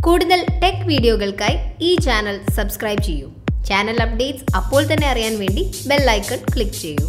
കൂടുതൽ ടെക് വീഡിയോകൾക്കായി ഈ ചാനൽ സബ്സ്ക്രൈബ് ചെയ്യൂ ചാനൽ അപ്ഡേറ്റ്സ് അപ്പോൾ തന്നെ അറിയാൻ വേണ്ടി ബെൽ ഐക്കൺ ക്ലിക്ക് ചെയ്യൂ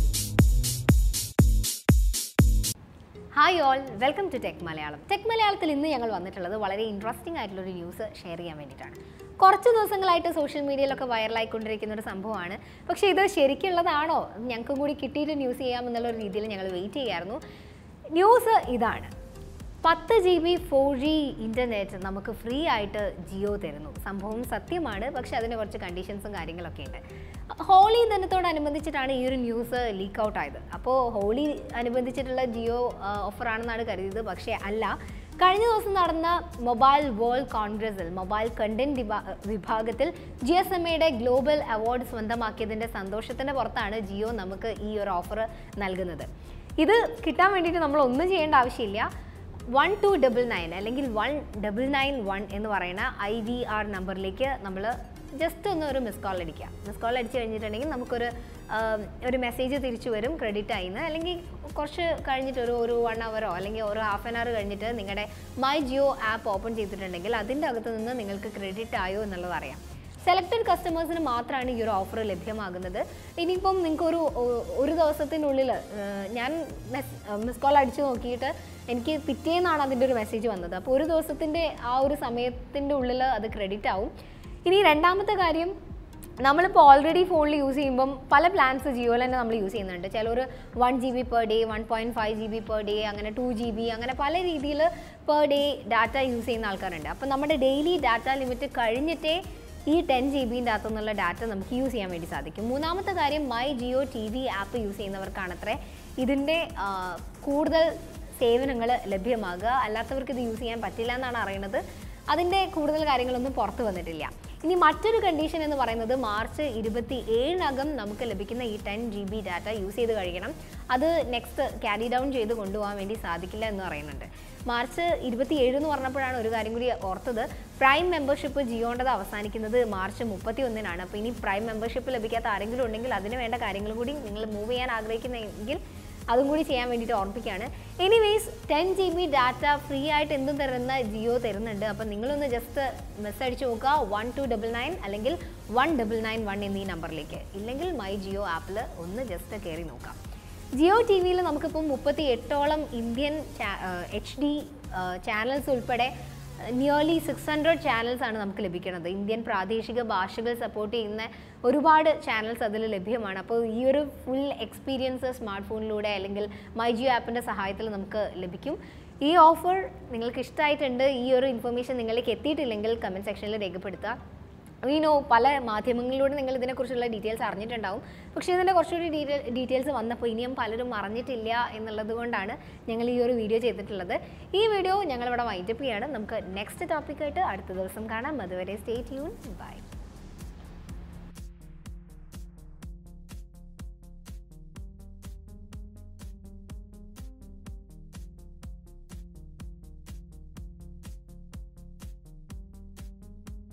hi all welcome to tech Malayalam tech മലയാളത്തിൽ ഇന്ന് ഞങ്ങൾ വന്നിട്ടുള്ളത് വളരെ ഇൻട്രസ്റ്റിംഗ് ആയിട്ടുള്ളൊരു ന്യൂസ് ഷെയർ ചെയ്യാൻ വേണ്ടിയിട്ടാണ് കുറച്ച് ദിവസങ്ങളായിട്ട് സോഷ്യൽ മീഡിയയിലൊക്കെ വൈറലായിക്കൊണ്ടിരിക്കുന്ന ഒരു സംഭവമാണ് പക്ഷേ ഇത് ശരിക്കുള്ളതാണോ ഞങ്ങൾക്കും കൂടി കിട്ടിയിട്ട് ന്യൂസ് ചെയ്യാമെന്നുള്ള ഒരു രീതിയിൽ ഞങ്ങൾ വെയിറ്റ് ചെയ്യായിരുന്നു ന്യൂസ് ഇതാണ് പത്ത് G B four G internet നമുക്ക് ഫ്രീ ആയിട്ട് ജിയോ തരുന്നു സംഭവം സത്യമാണ് പക്ഷെ അതിന് കുറച്ച് കണ്ടീഷൻസും കാര്യങ്ങളൊക്കെ ഉണ്ട് ഹോളി ദിനത്തോടനുബന്ധിച്ചിട്ടാണ് ഈ ഒരു ന്യൂസ് ലീക്ക് ഔട്ട് ആയത് അപ്പോൾ ഹോളി അനുബന്ധിച്ചിട്ടുള്ള ജിയോ ഓഫറാണെന്നാണ് കരുതിയത് പക്ഷേ അല്ല കഴിഞ്ഞ ദിവസം നടന്ന മൊബൈൽ വേൾഡ് കോൺഗ്രസിൽ മൊബൈൽ കണ്ടന്റ് വിഭാഗത്തിൽ ജി എസ് എം എയുടെ ഗ്ലോബൽ അവാർഡ് സ്വന്തമാക്കിയതിൻ്റെ സന്തോഷത്തിൻ്റെ പുറത്താണ് ജിയോ നമുക്ക് ഈ ഒരു ഓഫർ നൽകുന്നത് ഇത് കിട്ടാൻ വേണ്ടിയിട്ട് നമ്മൾ ഒന്നും ചെയ്യേണ്ട ആവശ്യമില്ല വൺ ടു ഡബിൾ നയൻ അല്ലെങ്കിൽ വൺ ഡബിൾ നയൻ വൺ എന്ന് പറയുന്ന ഐ വി ആർ നമ്പറിലേക്ക് നമ്മൾ ജസ്റ്റ് ഒന്ന് ഒരു മിസ് കോൾ അടിക്കുക മിസ് കോൾ അടിച്ച് കഴിഞ്ഞിട്ടുണ്ടെങ്കിൽ നമുക്കൊരു ആം, ഒരു മെസ്സേജ് തിരിച്ചു വരും ക്രെഡിറ്റ് ആയിന്ന് അല്ലെങ്കിൽ കുറച്ച് കഴിഞ്ഞിട്ട് ഒരു ഒരു വൺ അവറോ അല്ലെങ്കിൽ ഒരു ഹാഫ് ആൻ അവർ കഴിഞ്ഞിട്ട് നിങ്ങളുടെ മൈ ജിയോ ആപ്പ് ഓപ്പൺ ചെയ്തിട്ടുണ്ടെങ്കിൽ അതിൻ്റെ അകത്ത് നിന്ന് നിങ്ങൾക്ക് ക്രെഡിറ്റ് ആയോ എന്നുള്ളത് അറിയാം സെലക്റ്റഡ് കസ്റ്റമേഴ്സിന് മാത്രമാണ് ഈ ഒരു ഓഫർ ലഭ്യമാകുന്നത് ഇനിയിപ്പം നിങ്ങൾക്ക് ഒരു ഒരു ദിവസത്തിനുള്ളിൽ ഏഹ്, ഞാൻ മിസ് കോൾ അടിച്ചു നോക്കിയിട്ട് എനിക്ക് പിറ്റേന്നാണ് അതിൻ്റെ ഒരു മെസ്സേജ് വന്നത് അപ്പോൾ ഒരു ദിവസത്തിൻ്റെ ആ ഒരു സമയത്തിൻ്റെ ഉള്ളിൽ അത് ക്രെഡിറ്റ് ആവും ഇനി രണ്ടാമത്തെ കാര്യം നമ്മളിപ്പോൾ ഓൾറെഡി ഫോണിൽ യൂസ് ചെയ്യുമ്പം പല പ്ലാൻസ് ജിയോയിൽ തന്നെ നമ്മൾ യൂസ് ചെയ്യുന്നുണ്ട് ചിലർ one G B per day one point five G B per day അങ്ങനെ ടു ജി ബി അങ്ങനെ പല രീതിയിൽ പെർ ഡേ ഡാറ്റ യൂസ് ചെയ്യുന്ന ആൾക്കാരുണ്ട് അപ്പോൾ നമ്മുടെ ഡെയിലി ഡാറ്റ ലിമിറ്റ് കഴിഞ്ഞിട്ടേ ഈ ടെൻ ജി ബിൻ്റെ അകത്തുനിന്നുള്ള ഡാറ്റ നമുക്ക് യൂസ് ചെയ്യാൻ വേണ്ടി സാധിക്കും മൂന്നാമത്തെ കാര്യം my Jio T V app use ചെയ്യുന്നവർക്കാണത്രേ ഇതിൻ്റെ ആ, കൂടുതൽ സേവനങ്ങൾ ലഭ്യമാകുക അല്ലാത്തവർക്ക് ഇത് യൂസ് ചെയ്യാൻ പറ്റില്ല എന്നാണ് അറിയുന്നത് അതിൻ്റെ കൂടുതൽ കാര്യങ്ങളൊന്നും പുറത്തു വന്നിട്ടില്ല ഇനി മറ്റൊരു കണ്ടീഷൻ എന്ന് പറയുന്നത് മാർച്ച് ഇരുപത്തി ഏഴിനകം നമുക്ക് ലഭിക്കുന്ന ഈ ten G B data use ചെയ്ത് കഴിയണം അത് നെക്സ്റ്റ് ക്യാരി ഡൗൺ ചെയ്ത് കൊണ്ടുപോകാൻ വേണ്ടി സാധിക്കില്ല എന്ന് പറയുന്നുണ്ട് മാർച്ച് ഇരുപത്തി ഏഴ് എന്ന് പറഞ്ഞപ്പോഴാണ് ഒരു കാര്യം കൂടി ഓർത്തത് പ്രൈം മെമ്പർഷിപ്പ് ജിയോണ്ടത് അവസാനിക്കുന്നത് മാർച്ച് മുപ്പത്തി ഒന്നിനാണ് അപ്പോൾ ഇനി പ്രൈം മെമ്പർഷിപ്പ് ലഭിക്കാത്ത ആരെങ്കിലും ഉണ്ടെങ്കിൽ അതിന് വേണ്ട കാര്യങ്ങൾ കൂടി നിങ്ങൾ മൂവ് ചെയ്യാൻ ആഗ്രഹിക്കുന്നെങ്കിൽ അതും കൂടി ചെയ്യാൻ വേണ്ടിയിട്ട് ഓർമ്മിക്കുകയാണ് anyways ten G B data free ആയിട്ട് എന്തും തരുന്ന ജിയോ തരുന്നുണ്ട് അപ്പം നിങ്ങളൊന്ന് ജസ്റ്റ് മെസ്സേജ് അടിച്ച് നോക്കുക വൺ ടു ഡബിൾ നയൻ അല്ലെങ്കിൽ വൺ ഡബിൾ നയൻ വൺ എന്നീ നമ്പറിലേക്ക് ഇല്ലെങ്കിൽ മൈ ജിയോ ആപ്പിൽ ഒന്ന് ജസ്റ്റ് കയറി നോക്കാം ജിയോ ടി വിയിൽ നമുക്കിപ്പം മുപ്പത്തി എട്ടോളം ഇന്ത്യൻ എച്ച് ഡി ചാനൽസ് ഉൾപ്പെടെ നിയർലി സിക്സ് ഹൺഡ്രഡ് ചാനൽസ് ആണ് നമുക്ക് ലഭിക്കുന്നത് ഇന്ത്യൻ പ്രാദേശിക ഭാഷകൾ സപ്പോർട്ട് ചെയ്യുന്ന ഒരുപാട് ചാനൽസ് അതിൽ ലഭ്യമാണ് അപ്പോൾ ഈ ഒരു ഫുൾ എക്സ്പീരിയൻസ് സ്മാർട്ട് ഫോണിലൂടെ അല്ലെങ്കിൽ മൈ ജിയോ ആപ്പിൻ്റെ സഹായത്തിൽ നമുക്ക് ലഭിക്കും ഈ ഓഫർ നിങ്ങൾക്ക് ഇഷ്ടമായിട്ടുണ്ട് ഈ ഒരു ഇൻഫർമേഷൻ നിങ്ങളിലേക്ക് എത്തിയിട്ടില്ലെങ്കിൽ കമൻറ്റ് സെക്ഷനിൽ രേഖപ്പെടുത്തുക വീണോ പല മാധ്യമങ്ങളിലൂടെ നിങ്ങൾ ഇതിനെക്കുറിച്ചുള്ള ഡീറ്റെയിൽസ് അറിഞ്ഞിട്ടുണ്ടാവും പക്ഷേ ഇതിൻ്റെ കുറച്ചുകൂടി ഡീറ്റെയിൽ ഡീറ്റെയിൽസ് വന്നപ്പോൾ ഇനിയും പലരും അറിഞ്ഞിട്ടില്ല എന്നുള്ളത് കൊണ്ടാണ് ഞങ്ങൾ ഈ ഒരു വീഡിയോ ചെയ്തിട്ടുള്ളത് ഈ വീഡിയോ ഞങ്ങളിവിടെ വൈൻഡപ്പ് ചെയ്യാണ് നമുക്ക് നെക്സ്റ്റ് ടോപ്പിക്കായിട്ട് അടുത്ത ദിവസം കാണാം അതുവരെ സ്റ്റേ ട്യൂൺ ബൈ